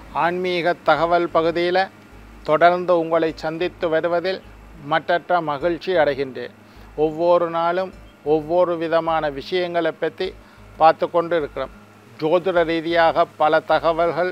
ஆன்மீக தகவல் பகுதியில் தொடர்ந்து உங்களை சந்தித்து வருவதில் மற்றற்ற மகிழ்ச்சி அடைகின்றேன் ஒவ்வொரு நாளும் ஒவ்வொரு விதமான விஷயங்களை பற்றி பார்த்து கொண்டு இருக்கிறோம் ஜோதிட ரீதியாக பல தகவல்கள்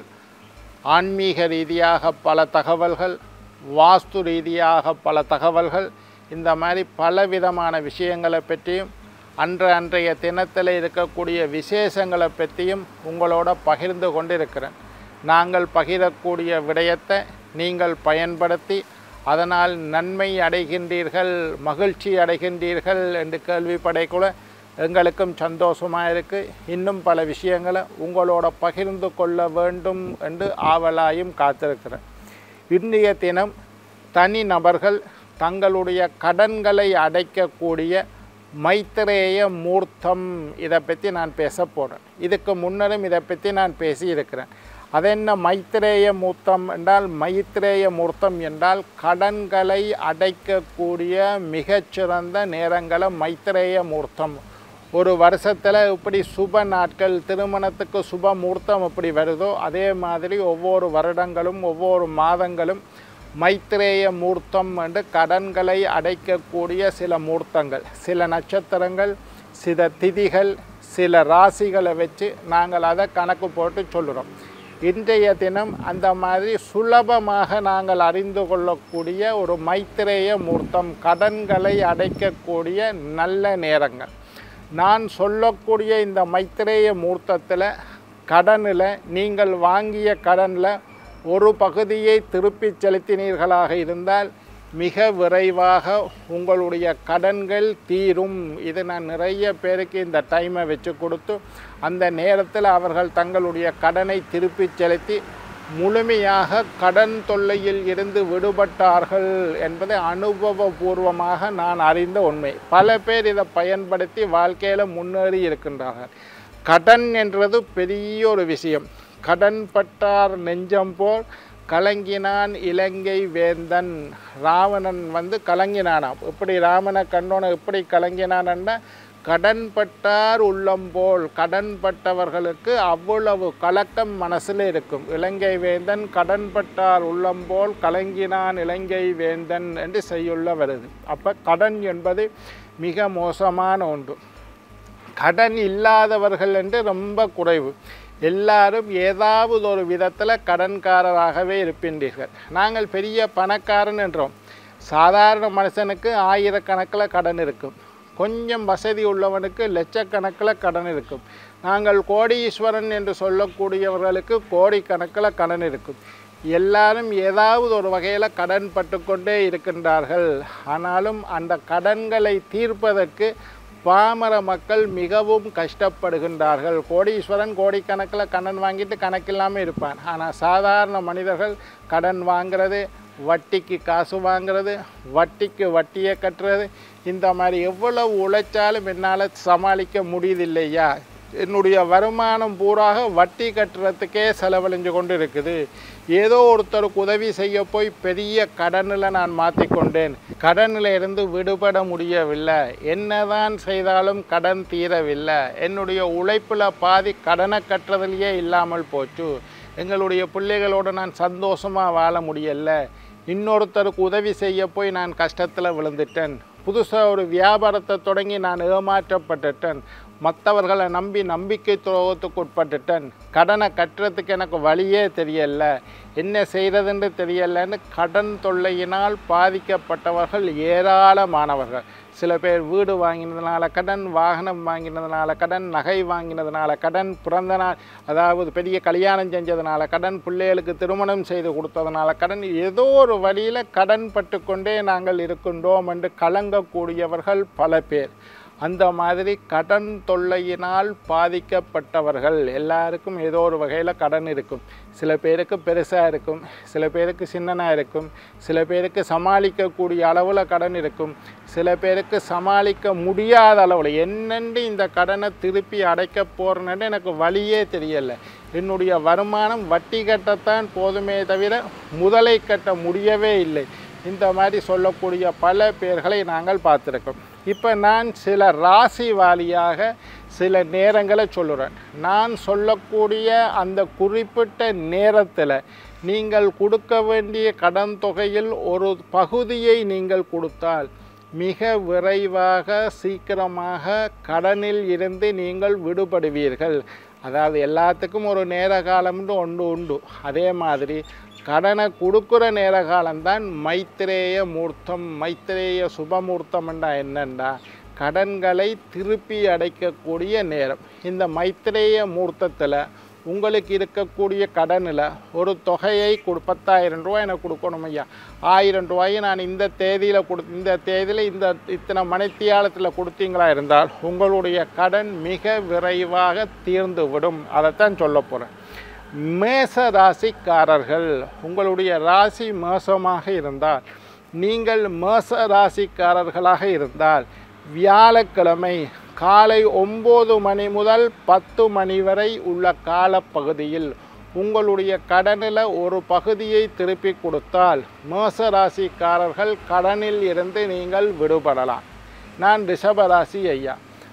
ஆன்மீக ரீதியாக பல தகவல்கள் வாஸ்து ரீதியாக பல தகவல்கள் இந்த மாதிரி பல விதமான விஷயங்களை பற்றியும் அன்ற அன்றைய தினத்தில் இருக்கக்கூடிய விசேஷங்களை பற்றியும் உங்களோட பகிர்ந்து கொண்டிருக்கிறேன் நாங்கள் பகிரக்கூடிய விடயத்தை நீங்கள் பயன்படுத்தி அதனால் நன்மை அடைகின்றீர்கள் மகிழ்ச்சி அடைகின்றீர்கள் என்று கேள்விப்படைக்குள்ள எங்களுக்கும் சந்தோஷமாக இருக்குது இன்னும் பல விஷயங்களை உங்களோட பகிர்ந்து கொள்ள வேண்டும் என்று ஆவலாயும் காத்திருக்கிறேன் இன்றைய தினம் தனி நபர்கள் தங்களுடைய கடன்களை அடைக்கக்கூடிய மைத்திரேய மூர்த்தம் இதை பற்றி நான் பேச போகிறேன் இதுக்கு முன்னரும் இதை பற்றி நான் பேசியிருக்கிறேன் அதென்ன மைத்திரேய மூர்த்தம் என்றால் மைத்திரேய மூர்த்தம் என்றால் கடன்களை அடைக்கக்கூடிய மிகச்சிறந்த நேரங்களை மைத்திரேய மூர்த்தம் ஒரு வருஷத்தில் இப்படி சுப நாட்கள் திருமணத்துக்கு சுப முகூர்த்தம் எப்படி வருதோ அதே மாதிரி ஒவ்வொரு வருடங்களும் ஒவ்வொரு மாதங்களும் மைத்திரேய மூர்த்தம் என்று கடன்களை அடைக்கக்கூடிய சில மூர்த்தங்கள் சில நட்சத்திரங்கள் சில திதிகள் சில ராசிகளை வச்சு நாங்கள் அதை கணக்கு போட்டு சொல்லுறோம் இன்றைய தினம் அந்த மாதிரி சுலபமாக நாங்கள் அறிந்து கொள்ளக்கூடிய ஒரு மைத்திரேய மூர்த்தம் கடன்களை அடைக்கக்கூடிய நல்ல நேரங்கள் நான் சொல்லக்கூடிய இந்த மைத்திரேய மூர்த்தத்தில் கடனில் நீங்கள் வாங்கிய கடனில் ஒரு பகுதியை திருப்பி செலுத்தினீர்களாக இருந்தால் மிக விரைவாக உங்களுடைய கடன்கள் தீரும் இது நான் நிறைய பேருக்கு இந்த டைமை வச்சு கொடுத்து அந்த நேரத்தில் அவர்கள் தங்களுடைய கடனை திருப்பி செலுத்தி முழுமையாக கடன் தொல்லையில் இருந்து விடுபட்டார்கள் என்பதை அனுபவபூர்வமாக நான் அறிந்த உண்மை பல பேர் இதை பயன்படுத்தி வாழ்க்கையில் முன்னேறி இருக்கின்றார்கள் கடன் என்றது பெரிய ஒரு விஷயம் கடன் பட்டார் நெஞ்சம் போல் கலங்கினான் இலங்கை வேந்தன் ராவணன் வந்து கலங்கினானாம் இப்படி ராமனை கண்டோன எப்படி கலங்கினான்னா கடன் பட்டார் உள்ளம் போல் கடன் பட்டவர்களுக்கு அவ்வளவு கலக்கம் மனசில் இருக்கும் இலங்கை வேந்தன் கடன் பட்டார் உள்ளம் போல் கலங்கினான் இலங்கை வேந்தன் என்று செய்யுள்ள வருது அப்போ கடன் என்பது மிக மோசமான ஒன்று கடன் இல்லாதவர்கள் என்று ரொம்ப குறைவு எல்லாரும் ஏதாவது ஒரு விதத்தில் கடன்காரராகவே இருக்கின்றீர்கள் நாங்கள் பெரிய பணக்காரன் என்றோம் சாதாரண மனுஷனுக்கு ஆயிரக்கணக்கில் கடன் இருக்கும் கொஞ்சம் வசதி உள்ளவனுக்கு லட்சக்கணக்கில் கடன் இருக்கும் நாங்கள் கோடீஸ்வரன் என்று சொல்லக்கூடியவர்களுக்கு கோடிக்கணக்கில் கடன் இருக்கும் எல்லாரும் ஏதாவது ஒரு வகையில் கடன் பட்டுக்கொண்டே இருக்கின்றார்கள் ஆனாலும் அந்த கடன்களை தீர்ப்பதற்கு பாமர மக்கள் மிகவும் கஷ்டப்படுகின்றார்கள் கோடீஸ்வரன் கோடிக்கணக்கில் கடன் வாங்கிட்டு கணக்கில்லாமல் இருப்பான் ஆனால் சாதாரண மனிதர்கள் கடன் வாங்கிறது வட்டிக்கு காசு வாங்கிறது வட்டிக்கு வட்டியை கட்டுறது இந்த மாதிரி எவ்வளவு உழைச்சாலும் என்னால் சமாளிக்க முடியுதில்லையா என்னுடைய வருமானம் பூராக வட்டி கட்டுறதுக்கே செலவழிஞ்சு கொண்டு இருக்குது ஏதோ ஒருத்தருக்கு உதவி செய்ய போய் பெரிய கடனில் நான் மாற்றிக்கொண்டேன் கடனில் இருந்து விடுபட முடியவில்லை என்னதான் செய்தாலும் கடன் தீரவில்லை என்னுடைய உழைப்பில் பாதி கடனை கட்டுறதுலையே இல்லாமல் போச்சு எங்களுடைய பிள்ளைகளோடு நான் சந்தோஷமாக வாழ முடியலை இன்னொருத்தருக்கு உதவி செய்ய போய் நான் கஷ்டத்தில் விழுந்துட்டேன் புதுசாக ஒரு வியாபாரத்தை தொடங்கி நான் ஏமாற்றப்பட்டுட்டேன் மற்றவர்களை நம்பி நம்பிக்கை துரோகத்துக்கு உட்பட்டுட்டேன் கடனை கட்டுறதுக்கு எனக்கு வழியே தெரியல என்ன செய்கிறதுன்னு தெரியலன்னு கடன் தொல்லையினால் பாதிக்கப்பட்டவர்கள் ஏராளமானவர்கள் சில பேர் வீடு வாங்கினதுனால கடன் வாகனம் வாங்கினதுனால கடன் நகை வாங்கினதுனால கடன் பிறந்த நாள் அதாவது பெரிய கல்யாணம் செஞ்சதுனால கடன் பிள்ளைகளுக்கு திருமணம் செய்து கொடுத்ததுனால கடன் ஏதோ ஒரு வழியில் கடன் பட்டுக்கொண்டே நாங்கள் இருக்கின்றோம் என்று கலங்கக்கூடியவர்கள் பல பேர் அந்த மாதிரி கடன் தொல்லையினால் பாதிக்கப்பட்டவர்கள் எல்லாருக்கும் ஏதோ ஒரு வகையில் கடன் இருக்கும் சில பேருக்கு பெருசாக இருக்கும் சில பேருக்கு சின்னனாக இருக்கும் சில பேருக்கு சமாளிக்கக்கூடிய அளவில் கடன் இருக்கும் சில பேருக்கு சமாளிக்க முடியாத அளவில் என்னென்று இந்த கடனை திருப்பி அடைக்க போகிறேன்னு எனக்கு வழியே தெரியலை என்னுடைய வருமானம் வட்டி கட்டத்தான் போதுமே தவிர முதலை கட்ட முடியவே இல்லை இந்த மாதிரி சொல்லக்கூடிய பல பேர்களை நாங்கள் பார்த்துருக்கோம் இப்போ நான் சில ராசி வாரியாக சில நேரங்களை சொல்லுறேன் நான் சொல்லக்கூடிய அந்த குறிப்பிட்ட நேரத்தில் நீங்கள் கொடுக்க வேண்டிய கடன் தொகையில் ஒரு பகுதியை நீங்கள் கொடுத்தால் மிக விரைவாக சீக்கிரமாக கடனில் இருந்து நீங்கள் விடுபடுவீர்கள் அதாவது எல்லாத்துக்கும் ஒரு நேர காலம்னு ஒன்று உண்டு அதே மாதிரி கடனை கொடுக்குற நேர காலம்தான் மைத்திரேய மூர்த்தம் மைத்திரேய சுபமூர்த்தம்ண்டா என்னண்டா கடன்களை திருப்பி அடைக்கக்கூடிய நேரம் இந்த மைத்திரேய மூர்த்தத்தில் உங்களுக்கு இருக்கக்கூடிய கடனில் ஒரு தொகையை கொடு பத்தாயிரம் ரூபாய் எனக்கு கொடுக்கணும் ஐயா ஆயிரம் ரூபாயை நான் இந்த தேதியில் கொடு இந்த தேதியில் இந்த இத்தனை மணித்தியாலத்தில் கொடுத்தீங்களா இருந்தால் உங்களுடைய கடன் மிக விரைவாக தீர்ந்து விடும் அதைத்தான் சொல்ல போகிறேன் மேச ராசிக்காரர்கள் உங்களுடைய ராசி மோசமாக இருந்தால் நீங்கள் மேச ராசிக்காரர்களாக இருந்தால் வியாழக்கிழமை காலை ஒம்பது மணி முதல் பத்து மணி வரை உள்ள காலப்பகுதியில் உங்களுடைய கடனில் ஒரு பகுதியை திருப்பி கொடுத்தால் மேச ராசிக்காரர்கள் கடனில் இருந்து நீங்கள் விடுபடலாம் நான் ரிஷபராசி ஐயா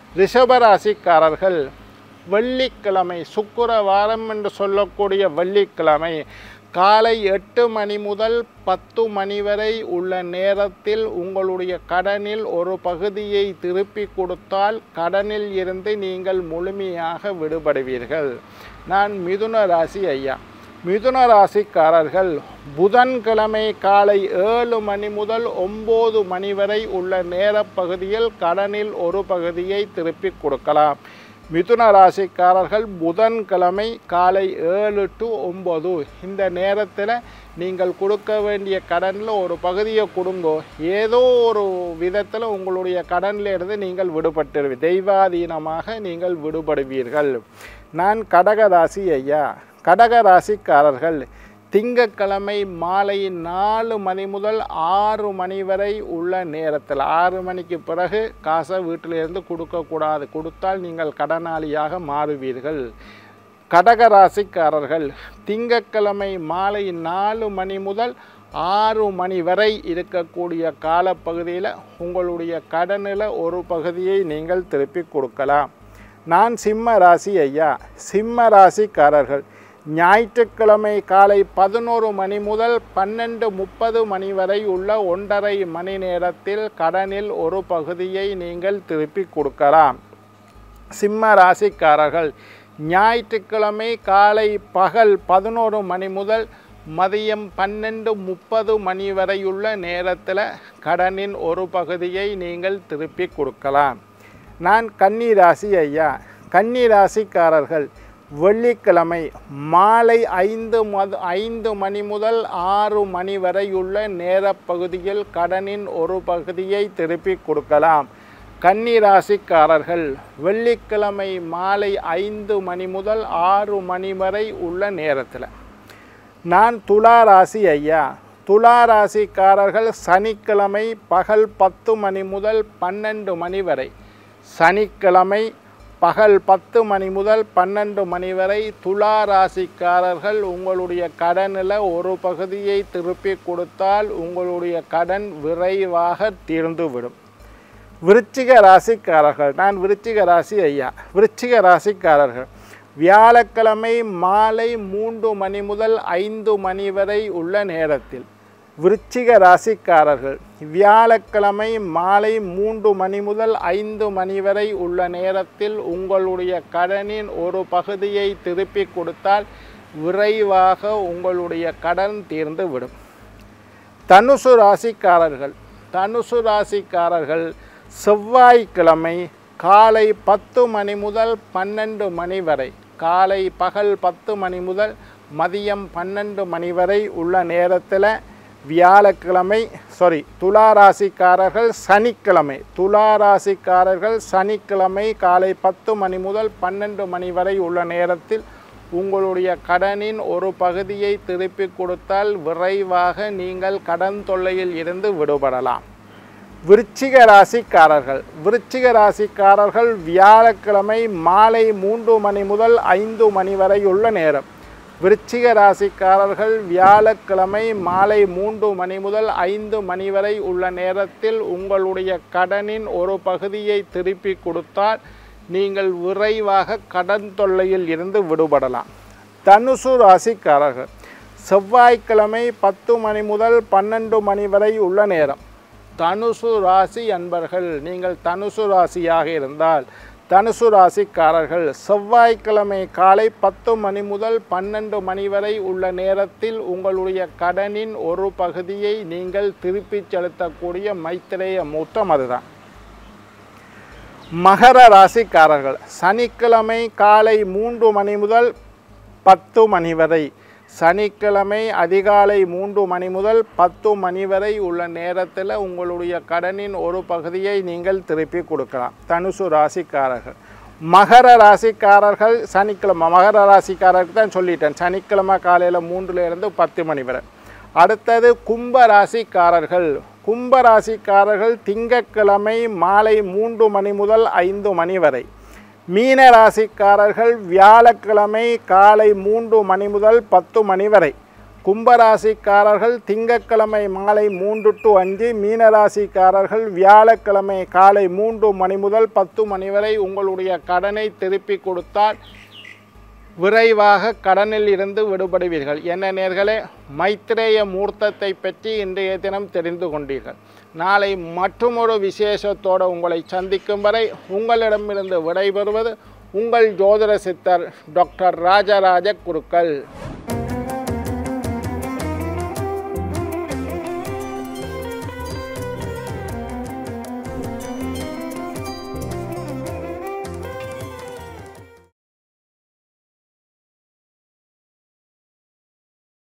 ரிஷபராசிக்காரர்கள் வெள்ளிக்கிழமை சுக்கிரவாரம் என்று சொல்லக்கூடிய வெள்ளிக்கிழமை காலை எட்டு மணி முதல் பத்து மணி வரை உள்ள நேரத்தில் உங்களுடைய கடனில் ஒரு பகுதியை திருப்பி கொடுத்தால் கடனில் இருந்து நீங்கள் முழுமையாக விடுபடுவீர்கள் நான் மிதுன ராசி ஐயா மிதுன ராசிக்காரர்கள் புதன்கிழமை காலை ஏழு மணி முதல் ஒம்பது மணி வரை உள்ள நேரப்பகுதியில் கடனில் ஒரு பகுதியை திருப்பி கொடுக்கலாம் மிதுன ராசிக்காரர்கள் புதன்கிழமை காலை ஏழு டு ஒம்பது இந்த நேரத்தில் நீங்கள் கொடுக்க வேண்டிய கடனில் ஒரு பகுதியை கொடுங்கோ ஏதோ ஒரு விதத்தில் உங்களுடைய கடனில் இருந்து நீங்கள் விடுபட்டு தெய்வாதீனமாக நீங்கள் விடுபடுவீர்கள் நான் கடகராசி ஐயா கடக ராசிக்காரர்கள் திங்கட்கிழமை மாலை நாலு மணி முதல் ஆறு மணி வரை உள்ள நேரத்தில் ஆறு மணிக்கு பிறகு காசை வீட்டிலிருந்து கொடுக்கக்கூடாது கொடுத்தால் நீங்கள் கடனாளியாக மாறுவீர்கள் கடக ராசிக்காரர்கள் திங்கட்கிழமை மாலை நாலு மணி முதல் ஆறு மணி வரை இருக்கக்கூடிய காலப்பகுதியில் உங்களுடைய கடனில் ஒரு பகுதியை நீங்கள் திருப்பி கொடுக்கலாம் நான் சிம்ம ராசி ஐயா சிம்ம ராசிக்காரர்கள் ஞாயிற்றுக்கிழமை காலை பதினோரு மணி முதல் பன்னெண்டு முப்பது மணி வரை உள்ள ஒன்றரை மணி நேரத்தில் கடனில் ஒரு பகுதியை நீங்கள் திருப்பி கொடுக்கலாம் சிம்ம ராசிக்காரர்கள் ஞாயிற்றுக்கிழமை காலை பகல் பதினோரு மணி முதல் மதியம் பன்னெண்டு முப்பது மணி வரையுள்ள நேரத்தில் கடனின் ஒரு பகுதியை நீங்கள் திருப்பி கொடுக்கலாம் நான் கன்னி ராசி ஐயா கன்னி ராசிக்காரர்கள் வெள்ளிக்கிழமை மாலை ஐந்து மது ஐந்து மணி முதல் ஆறு மணி வரையுள்ள நேரப்பகுதியில் கடனின் ஒரு பகுதியை திருப்பி கொடுக்கலாம் கன்னி ராசிக்காரர்கள் வெள்ளிக்கிழமை மாலை ஐந்து மணி முதல் ஆறு மணி வரை உள்ள நேரத்தில் நான் துலா ராசி ஐயா துலா ராசிக்காரர்கள் சனிக்கிழமை பகல் பத்து மணி முதல் பன்னெண்டு மணி வரை சனிக்கிழமை பகல் பத்து மணி முதல் பன்னெண்டு மணி வரை துலா ராசிக்காரர்கள் உங்களுடைய கடனில் ஒரு பகுதியை திருப்பி கொடுத்தால் உங்களுடைய கடன் விரைவாக தீர்ந்துவிடும் விருச்சிக ராசிக்காரர்கள் நான் விருச்சிக ராசி ஐயா விருச்சிக ராசிக்காரர்கள் வியாழக்கிழமை மாலை மூன்று மணி முதல் ஐந்து மணி வரை உள்ள நேரத்தில் விருச்சிக ராசிக்காரர்கள் வியாழக்கிழமை மாலை மூன்று மணி முதல் ஐந்து மணி வரை உள்ள நேரத்தில் உங்களுடைய கடனின் ஒரு பகுதியை திருப்பி கொடுத்தால் விரைவாக உங்களுடைய கடன் தீர்ந்து விடும் தனுசு ராசிக்காரர்கள் தனுசு ராசிக்காரர்கள் செவ்வாய்க்கிழமை காலை பத்து மணி முதல் பன்னெண்டு மணி வரை காலை பகல் பத்து மணி முதல் மதியம் பன்னெண்டு மணி வரை உள்ள நேரத்தில் வியாழக்கிழமை சாரி துலா ராசிக்காரர்கள் சனிக்கிழமை துலா ராசிக்காரர்கள் சனிக்கிழமை காலை பத்து மணி முதல் பன்னெண்டு மணி வரை உள்ள நேரத்தில் உங்களுடைய கடனின் ஒரு பகுதியை திருப்பி கொடுத்தால் விரைவாக நீங்கள் கடன் தொல்லையில் இருந்து விடுபடலாம் விருச்சிக ராசிக்காரர்கள் விருச்சிக ராசிக்காரர்கள் வியாழக்கிழமை மாலை மூன்று மணி முதல் ஐந்து மணி வரை உள்ள நேரம் விருச்சிக ராசிக்காரர்கள் வியாழக்கிழமை மாலை மூன்று மணி முதல் ஐந்து மணி வரை உள்ள நேரத்தில் உங்களுடைய கடனின் ஒரு பகுதியை திருப்பி கொடுத்தால் நீங்கள் விரைவாக கடன் தொல்லையில் இருந்து விடுபடலாம் தனுசு ராசிக்காரர்கள் செவ்வாய்க்கிழமை பத்து மணி முதல் பன்னெண்டு மணி வரை உள்ள நேரம் தனுசு ராசி அன்பர்கள் நீங்கள் தனுசு ராசியாக இருந்தால் தனுசு ராசிக்காரர்கள் செவ்வாய்க்கிழமை காலை பத்து மணி முதல் பன்னெண்டு மணி வரை உள்ள நேரத்தில் உங்களுடைய கடனின் ஒரு பகுதியை நீங்கள் திருப்பிச் செலுத்தக்கூடிய மைத்திரேய மூத்தம் அதுதான் மகர ராசிக்காரர்கள் சனிக்கிழமை காலை மூன்று மணி முதல் பத்து மணி வரை சனிக்கிழமை அதிகாலை மூன்று மணி முதல் பத்து மணி வரை உள்ள நேரத்தில் உங்களுடைய கடனின் ஒரு பகுதியை நீங்கள் திருப்பி கொடுக்கலாம் தனுசு ராசிக்காரர்கள் மகர ராசிக்காரர்கள் சனிக்கிழமை மகர ராசிக்காரருக்கு தான் சொல்லிட்டேன் சனிக்கிழமை காலையில் மூன்றுலேருந்து பத்து மணி வரை அடுத்தது கும்ப ராசிக்காரர்கள் கும்ப ராசிக்காரர்கள் திங்கட்கிழமை மாலை மூன்று மணி முதல் ஐந்து மணி வரை மீன ராசிக்காரர்கள் வியாழக்கிழமை காலை மூன்று மணி முதல் பத்து மணி வரை கும்பராசிக்காரர்கள் திங்கட்கிழமை மாலை மூன்று டு அஞ்சு மீனராசிக்காரர்கள் வியாழக்கிழமை காலை மூன்று மணி முதல் பத்து மணி வரை உங்களுடைய கடனை திருப்பி கொடுத்தால் விரைவாக கடனில் இருந்து விடுபடுவீர்கள் என்ன நேர்களே மைத்ரேய மூர்த்தத்தை பற்றி இன்றைய தினம் தெரிந்து கொண்டீர்கள் நாளை மற்றுமொரு விசேஷத்தோடு உங்களை சந்திக்கும் வரை உங்களிடமிருந்து விடைபெறுவது உங்கள் ஜோதிட சித்தர் டாக்டர் ராஜராஜ குருக்கள்